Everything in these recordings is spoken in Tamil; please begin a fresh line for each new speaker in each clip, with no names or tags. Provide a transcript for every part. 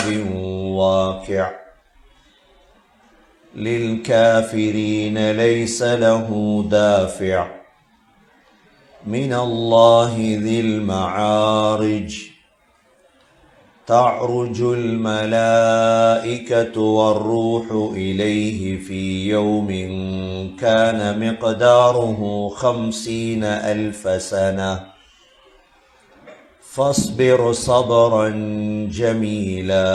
واقع للكافرين ليس له دافع من الله ذي المعارج تعرج الملائكة والروح إليه في يوم كان مقداره خمسين ألف سنة فاصبر صبرا جميلا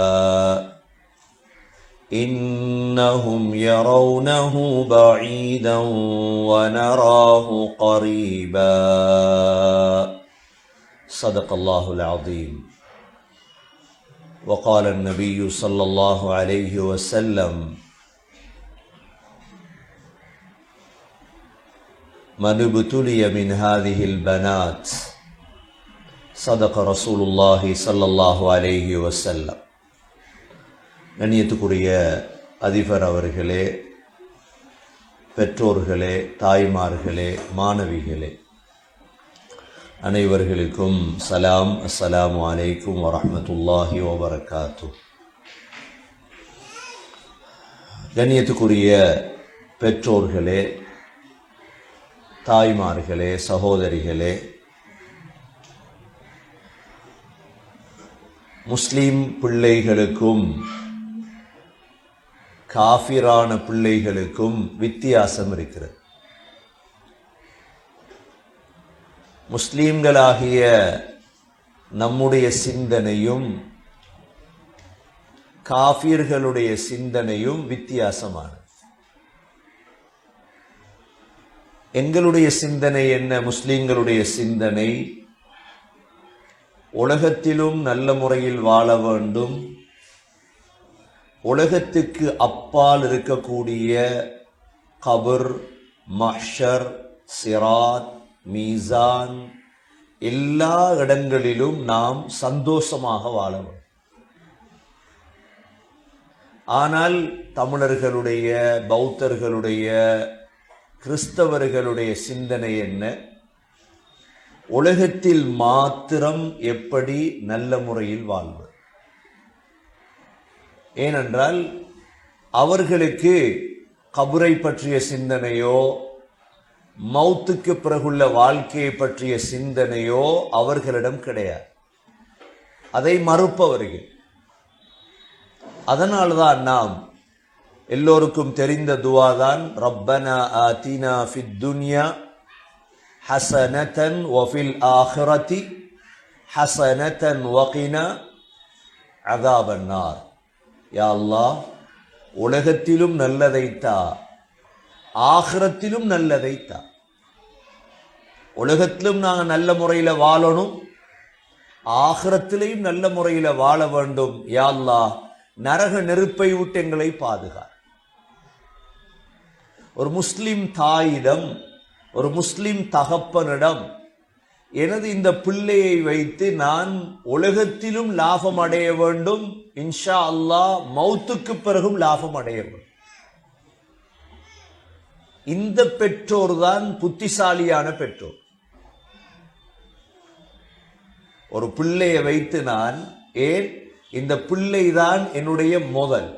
إنهم يرونه بعيدا ونراه قريبا صدق الله العظيم وقال النبي صلى الله عليه وسلم من ابتلي من هذه البنات صدق رسول الله صلى الله عليه وسلم கண்ணியத்துக்குரிய அதிபர் அவர்களே பெற்றோர்களே தாய்மார்களே மாணவிகளே அனைவர்களுக்கும் சலாம் அஸ்ஸலாமு அலைக்கும் வரஹ்மத்துல்லாஹி வபரகாத்து கண்ணியத்துக்குரிய பெற்றோர்களே தாய்மார்களே சகோதரிகளே முஸ்லிம் பிள்ளைகளுக்கும் காஃபிரான பிள்ளைகளுக்கும் வித்தியாசம் இருக்கிறது முஸ்லீம்களாகிய நம்முடைய சிந்தனையும் காஃபிர்களுடைய சிந்தனையும் வித்தியாசமானது எங்களுடைய சிந்தனை என்ன முஸ்லீம்களுடைய சிந்தனை உலகத்திலும் நல்ல முறையில் வாழ வேண்டும் உலகத்துக்கு அப்பால் இருக்கக்கூடிய கபர் மஹ்ஷர் சிராத் மீசான் எல்லா இடங்களிலும் நாம் சந்தோஷமாக வாழ வேண்டும் ஆனால் தமிழர்களுடைய பௌத்தர்களுடைய கிறிஸ்தவர்களுடைய சிந்தனை என்ன உலகத்தில் மாத்திரம் எப்படி நல்ல முறையில் வாழ்வது ஏனென்றால் அவர்களுக்கு கபரை பற்றிய சிந்தனையோ மௌத்துக்கு பிறகுள்ள வாழ்க்கையை பற்றிய சிந்தனையோ அவர்களிடம் கிடையாது அதை மறுப்பவர்கள் அதனால்தான் நாம் எல்லோருக்கும் தெரிந்த துவாதான் ரப்பனா ஆத்தினா ஃபித் துன்யா ஹசனதன் வஃபில் ஆஹிரதி ஹசனதன் வகினா அதாபன்னார் யா அல்லாஹ் உலகத்திலும் நல்லதைத்தா ஆகிரத்திலும் நல்லதைத்தா உலகத்திலும் நாங்கள் நல்ல முறையில் வாழணும் ஆகிரத்திலையும் நல்ல முறையில் வாழ வேண்டும் யா அல்லாஹ் நரக நெருப்பை விட்டு எங்களை பாதுகா ஒரு முஸ்லிம் தாயிடம் ஒரு முஸ்லிம் தகப்பனிடம் எனது இந்த பிள்ளையை வைத்து நான் உலகத்திலும் லாபம் அடைய வேண்டும் இன்ஷா அல்லாஹ் மௌத்துக்கு பிறகும் லாபம் அடைய வேண்டும் இந்த பெற்றோர் தான் புத்திசாலியான பெற்றோர் ஒரு பிள்ளையை வைத்து நான் ஏன் இந்த பிள்ளை தான் என்னுடைய முதல்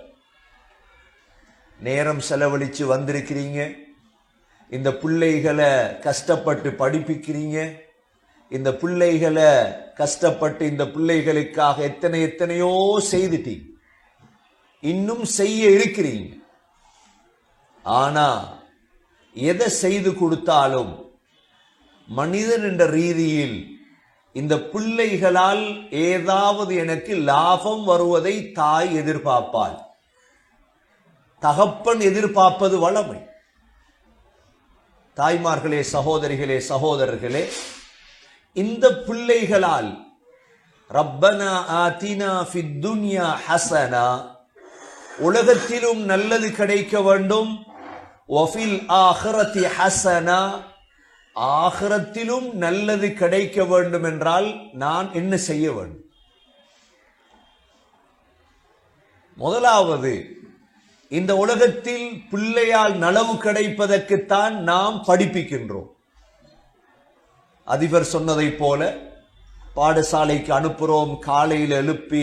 நேரம் செலவழிச்சு வந்திருக்கிறீங்க இந்த பிள்ளைகளை கஷ்டப்பட்டு படிப்பிக்கிறீங்க இந்த பிள்ளைகளை கஷ்டப்பட்டு இந்த பிள்ளைகளுக்காக எத்தனை எத்தனையோ செய்துட்டீங்க இன்னும் செய்ய இருக்கிறீங்க ஆனா எதை செய்து கொடுத்தாலும் மனிதன் என்ற ரீதியில் இந்த பிள்ளைகளால் ஏதாவது எனக்கு லாபம் வருவதை தாய் எதிர்பார்ப்பாள் தகப்பன் எதிர்பார்ப்பது வளமை தாய்மார்களே சகோதரிகளே சகோதரர்களே இந்த பிள்ளைகளால் ரப்பனா ஆத்தினா ஃபித் துன்யா ஹசனா உலகத்திலும் நல்லது கிடைக்க வேண்டும் ஒஃபில் ஆஹிரத்தி ஹசனா ஆகிரத்திலும் நல்லது கிடைக்க வேண்டும் என்றால் நான் என்ன செய்ய வேண்டும் முதலாவது இந்த உலகத்தில் பிள்ளையால் நலவு கிடைப்பதற்குத்தான் நாம் படிப்பிக்கின்றோம் அதிபர் சொன்னதைப் போல பாடசாலைக்கு அனுப்புறோம் காலையில் எழுப்பி